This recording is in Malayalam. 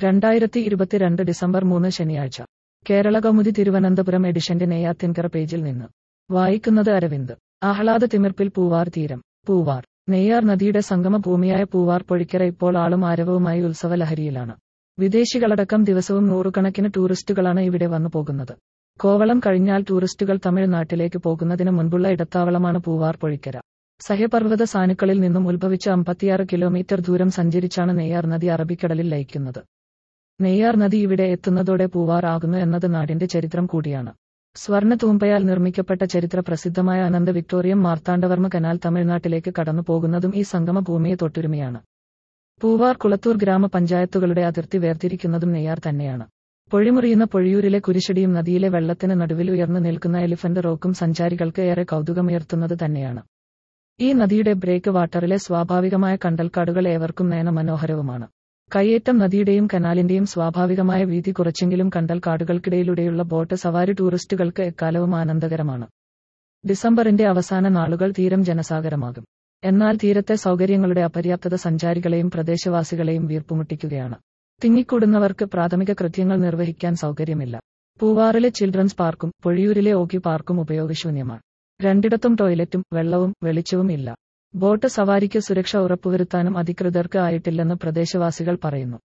രണ്ടായിരത്തി ഇരുപത്തിരണ്ട് ഡിസംബർ മൂന്ന് ശനിയാഴ്ച കേരള കൗമുദി തിരുവനന്തപുരം എഡിഷന്റെ നെയ്യാത്തിൻകര പേജിൽ നിന്ന് വായിക്കുന്നത് അരവിന്ദ് ആഹ്ലാദ തിമിർപ്പിൽ പൂവാർ തീരം പൂവാർ നെയ്യാർ നദിയുടെ സംഗമ ഭൂമിയായ പൂവാർ പൊഴിക്കര ഇപ്പോൾ ആളും ആരവവുമായി ഉത്സവലഹരിയിലാണ് വിദേശികളടക്കം ദിവസവും നൂറുകണക്കിന് ടൂറിസ്റ്റുകളാണ് ഇവിടെ വന്നു പോകുന്നത് കോവളം കഴിഞ്ഞാൽ ടൂറിസ്റ്റുകൾ തമിഴ്നാട്ടിലേക്ക് പോകുന്നതിന് മുൻപുള്ള ഇടത്താവളമാണ് പൂവാർ പൊഴിക്കര സഹ്യപർവ്വത സാനുക്കളിൽ നിന്നും ഉത്ഭവിച്ച അമ്പത്തിയാറ് കിലോമീറ്റർ ദൂരം സഞ്ചരിച്ചാണ് നെയ്യാർ നദി അറബിക്കടലിൽ ലയിക്കുന്നത് നെയ്യാർ നദി ഇവിടെ എത്തുന്നതോടെ പൂവാർ ആകുന്നു എന്നത് നാടിന്റെ ചരിത്രം കൂടിയാണ് സ്വർണ്ണ തൂമ്പയാൽ നിർമ്മിക്കപ്പെട്ട ചരിത്ര പ്രസിദ്ധമായ അനന്ത വിക്ടോറിയം മാർത്താണ്ഡവർമ്മ കനാൽ തമിഴ്നാട്ടിലേക്ക് കടന്നു പോകുന്നതും ഈ സംഗമ ഭൂമിയെ തൊട്ടുരുമയാണ് പൂവാർ കുളത്തൂർ ഗ്രാമപഞ്ചായത്തുകളുടെ അതിർത്തി വേർതിരിക്കുന്നതും നെയ്യാർ തന്നെയാണ് പൊഴിമുറിയുന്ന പൊഴിയൂരിലെ കുരിശടിയും നദിയിലെ വെള്ളത്തിന് നടുവിൽ ഉയർന്നു നിൽക്കുന്ന എലിഫന്റ് റോക്കും സഞ്ചാരികൾക്ക് ഏറെ കൗതുകമുയർത്തുന്നത് തന്നെയാണ് ഈ നദിയുടെ ബ്രേക്ക് വാട്ടറിലെ സ്വാഭാവികമായ കണ്ടൽക്കാടുകൾ ഏവർക്കും നയന മനോഹരവുമാണ് കയ്യേറ്റം നദിയുടെയും കനാലിന്റെയും സ്വാഭാവികമായ വീതി കുറച്ചെങ്കിലും കണ്ടൽക്കാടുകൾക്കിടയിലൂടെയുള്ള ബോട്ട് സവാരി ടൂറിസ്റ്റുകൾക്ക് എക്കാലവും ആനന്ദകരമാണ് ഡിസംബറിന്റെ അവസാന നാളുകൾ തീരം ജനസാഗരമാകും എന്നാൽ തീരത്തെ സൗകര്യങ്ങളുടെ അപര്യാപ്തത സഞ്ചാരികളെയും പ്രദേശവാസികളെയും വീർപ്പുമുട്ടിക്കുകയാണ് തിങ്ങിക്കൂടുന്നവർക്ക് പ്രാഥമിക കൃത്യങ്ങൾ നിർവഹിക്കാൻ സൗകര്യമില്ല പൂവാറിലെ ചിൽഡ്രൻസ് പാർക്കും പൊഴിയൂരിലെ ഓക്കി പാർക്കും ഉപയോഗശൂന്യമാണ് രണ്ടിടത്തും ടോയ്ലറ്റും വെള്ളവും വെളിച്ചവും ഇല്ല ബോട്ട് സവാരിക്ക് സുരക്ഷ ഉറപ്പുവരുത്താനും അധികൃതർക്ക് ആയിട്ടില്ലെന്ന് പ്രദേശവാസികൾ പറയുന്നു